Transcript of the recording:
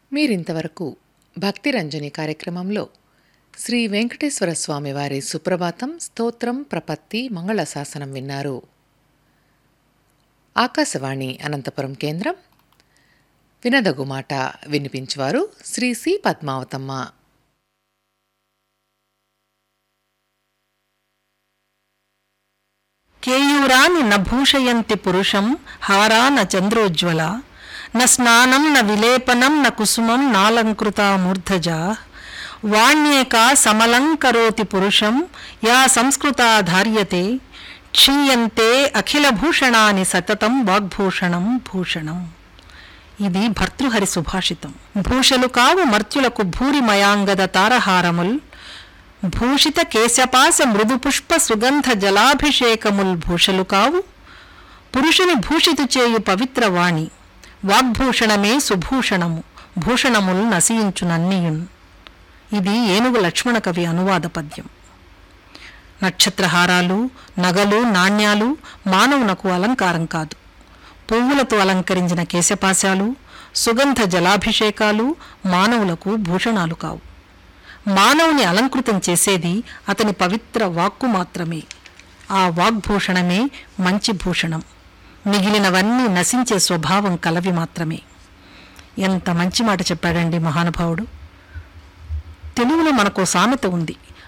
మీరింతవరకు భక్తిరంజని కార్యక్రమంలో శ్రీ వెంకటేశ్వర స్వామి వారి సుప్రభాతం స్తోత్రం ప్రపత్తి మంగళశాసనం విన్నారు ఆకాశవాణి అనంతపురం కేంద్రం వినదగు మాట వినిపించువారు శ్రీ సి పద్మావతమ్మ కేయూరాని న భూషయంతి పురుషం హారా న చంద్రోజ్వల న స్నానం న విలేపనం న కుసుమం నాలంకృత మూర్ధజా వాణ్యేకా సమలంకరోతి పురుషం యా సంస్కృతా ధార్యతే క్షీయంతే అఖిలభూషణాని సతతం వాగ్భూషణం భూషణం ఇది భర్తృహరి సుభాషితం భూషలు కావు మర్త్యులకు భూరిమయాంగద తారహారముల్ భూషిత కేశపాస మృదు పుష్ప సుగంధ జలాభిషేకముల్ భూషలు కావు పురుషుని భూషితు చేయు పవిత్ర వాణి వాగ్భూషణమే సుభూషణము భూషణముల్ నశించునన్నియున్ ఇది ఏనుగు లక్ష్మణ కవి అనువాద పద్యం నక్షత్రహారాలు నగలు నాణ్యాలు మానవునకు అలంకారం కాదు పువ్వులతో అలంకరించిన కేశపాశాలు సుగంధ జలాభిషేకాలు మానవులకు భూషణాలు కావు మానవుని అలంకృతం చేసేది అతని పవిత్ర వాక్కు మాత్రమే ఆ వాగ్భూషణమే మంచి భూషణం మిగిలినవన్నీ నశించే స్వభావం కలవి మాత్రమే ఎంత మంచి మాట చెప్పాడండి మహానుభావుడు తెలుగులో మనకో సామెత ఉంది